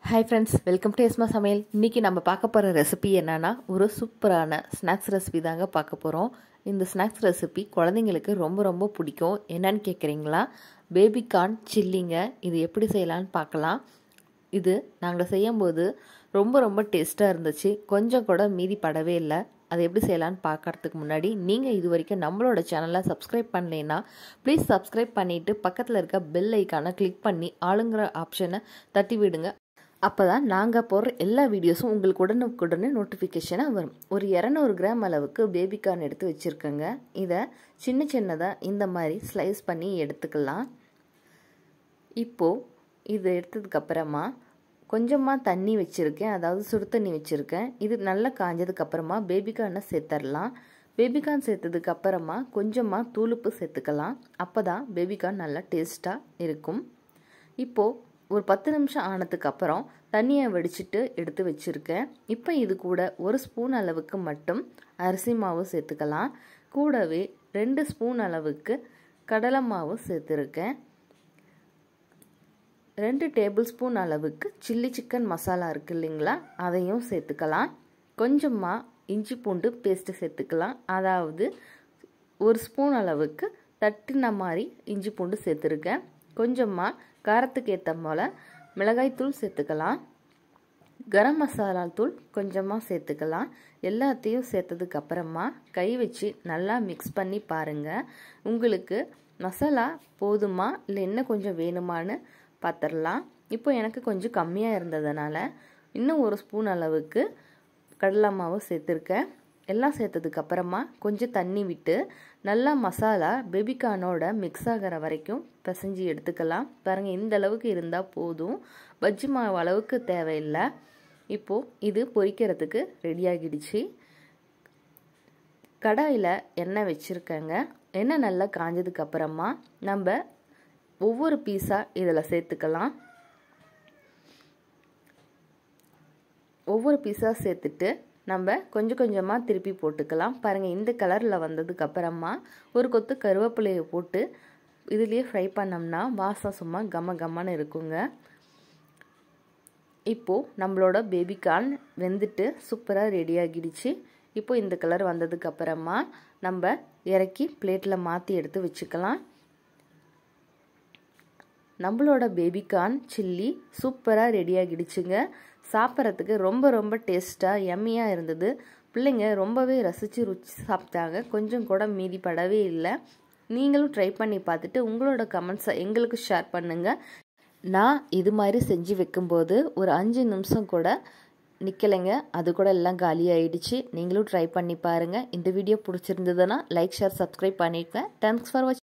hi friends welcome to எஸ்மா சமையல் இன்றைக்கி நம்ம பார்க்க போகிற ரெசிபி என்னன்னா ஒரு சூப்பரான ஸ்நாக்ஸ் ரெசிபி தாங்க பார்க்க போகிறோம் இந்த ஸ்நாக்ஸ் ரெசிபி குழந்தைங்களுக்கு ரொம்ப ரொம்ப பிடிக்கும் என்னன்னு கேட்குறீங்களா பேபி கார்ன் சில்லிங்க இது எப்படி செய்யலான்னு பார்க்கலாம் இது நாங்கள் செய்யும்போது ரொம்ப ரொம்ப டேஸ்ட்டாக இருந்துச்சு கொஞ்சம் கூட மீதி படவே இல்லை அதை எப்படி செய்யலான்னு பார்க்கறதுக்கு முன்னாடி நீங்கள் இது வரைக்கும் நம்மளோட சேனலை சப்ஸ்கிரைப் பண்ணலைன்னா ப்ளீஸ் சப்ஸ்கிரைப் பண்ணிவிட்டு பக்கத்தில் இருக்க பெல் ஐக்கானை கிளிக் பண்ணி ஆளுங்கிற ஆப்ஷனை தட்டி விடுங்க அப்போ தான் நாங்கள் போடுற எல்லா வீடியோஸும் உங்களுக்கு உடனுக்குடனே நோட்டிஃபிகேஷனாக வரும் ஒரு இரநூறு கிராம் அளவுக்கு பேபிகார்ன் எடுத்து வச்சுருக்கேங்க இதை சின்ன சின்னதாக இந்த மாதிரி ஸ்லைஸ் பண்ணி எடுத்துக்கலாம் இப்போது இது எடுத்ததுக்கப்புறமா கொஞ்சமாக தண்ணி வச்சுருக்கேன் அதாவது சுடு தண்ணி வச்சுருக்கேன் இது நல்லா காஞ்சதுக்கப்புறமா பேபிகார்னை சேர்த்துடலாம் பேபிகார்ன் சேர்த்ததுக்கப்புறமா கொஞ்சமாக தூளுப்பு சேர்த்துக்கலாம் அப்போ தான் பேபிகார்ன் நல்லா டேஸ்ட்டாக இருக்கும் இப்போது ஒரு பத்து நிமிஷம் ஆனதுக்கப்புறம் தண்ணியை வடிச்சிட்டு எடுத்து வச்சுருக்கேன் இப்போ இது கூட ஒரு ஸ்பூன் அளவுக்கு மட்டும் அரிசி மாவு சேர்த்துக்கலாம் கூடவே ரெண்டு ஸ்பூன் அளவுக்கு கடலை மாவு சேர்த்துருக்கேன் ரெண்டு டேபிள் ஸ்பூன் அளவுக்கு சில்லி சிக்கன் மசாலா இருக்குது இல்லைங்களா அதையும் சேர்த்துக்கலாம் கொஞ்சமாக இஞ்சி பூண்டு பேஸ்ட்டு சேர்த்துக்கலாம் அதாவது ஒரு ஸ்பூன் அளவுக்கு தட்டின மாதிரி இஞ்சி பூண்டு சேர்த்துருக்கேன் கொஞ்சமாக காரத்துக்கு ஏற்ற போல் மிளகாய்த்தூள் சேர்த்துக்கலாம் கரம் மசாலா தூள் கொஞ்சமாக சேர்த்துக்கலாம் எல்லாத்தையும் சேர்த்ததுக்கு அப்புறமா கை வச்சு நல்லா மிக்ஸ் பண்ணி பாருங்கள் உங்களுக்கு மசாலா போதுமா இல்லை இன்னும் கொஞ்சம் வேணுமான்னு பார்த்துடலாம் இப்போ எனக்கு கொஞ்சம் கம்மியாக இருந்ததுனால இன்னும் ஒரு ஸ்பூன் அளவுக்கு கடலை மாவு சேர்த்துருக்கேன் எல்லாம் சேர்த்ததுக்கு அப்புறமா கொஞ்சம் தண்ணி விட்டு நல்லா மசாலா பேபிகார்னோட மிக்ஸ் ஆகிற வரைக்கும் பிசைஞ்சு எடுத்துக்கலாம் பாருங்கள் இந்த அளவுக்கு இருந்தால் போதும் பஜ்ஜி மாவு அளவுக்கு தேவையில்லை இப்போது இது பொரிக்கிறதுக்கு ரெடி ஆகிடுச்சு கடாயில் எண்ணெய் வச்சுருக்கேங்க எண்ணெய் நல்லா காஞ்சதுக்கு அப்புறமா நம்ம ஒவ்வொரு பீஸாக இதில் சேர்த்துக்கலாம் ஒவ்வொரு பீஸாக சேர்த்துட்டு நம்ம கொஞ்சம் கொஞ்சமாக திருப்பி போட்டுக்கலாம் பாருங்கள் இந்த கலரில் வந்ததுக்கு அப்புறமா ஒரு கொத்து கருவேப்பிலையை போட்டு இதுலேயே ஃப்ரை பண்ணோம்னா வாசம் சும்மா கம கம்மன்னு இருக்குங்க இப்போது நம்மளோட பேபிகார்ன் வெந்துட்டு சூப்பராக ரெடி ஆகிடுச்சு இப்போ இந்த கலர் வந்ததுக்கு அப்புறமா நம்ம இறக்கி பிளேட்டில் மாற்றி எடுத்து வச்சுக்கலாம் நம்மளோட பேபிகார்ன் சில்லி சூப்பராக ரெடி ஆகிடுச்சுங்க சாப்பிட்றதுக்கு ரொம்ப ரொம்ப டேஸ்ட்டாக எம்மியாக இருந்தது பிள்ளைங்க ரொம்பவே ரசித்து ருச்சி சாப்பிட்டாங்க கொஞ்சம் கூட மீதி படவே இல்லை நீங்களும் ட்ரை பண்ணி பார்த்துட்டு உங்களோட கமெண்ட்ஸை எங்களுக்கு ஷேர் பண்ணுங்கள் நான் இது மாதிரி செஞ்சு வைக்கும்போது ஒரு அஞ்சு நிமிஷம் கூட நிற்கலைங்க அது கூட எல்லாம் காலி ஆயிடுச்சு நீங்களும் ட்ரை பண்ணி பாருங்கள் இந்த வீடியோ பிடிச்சிருந்ததுன்னா லைக் ஷேர் சப்ஸ்கிரைப் பண்ணியிருக்கேன் தேங்க்ஸ் ஃபார் வாட்சிங்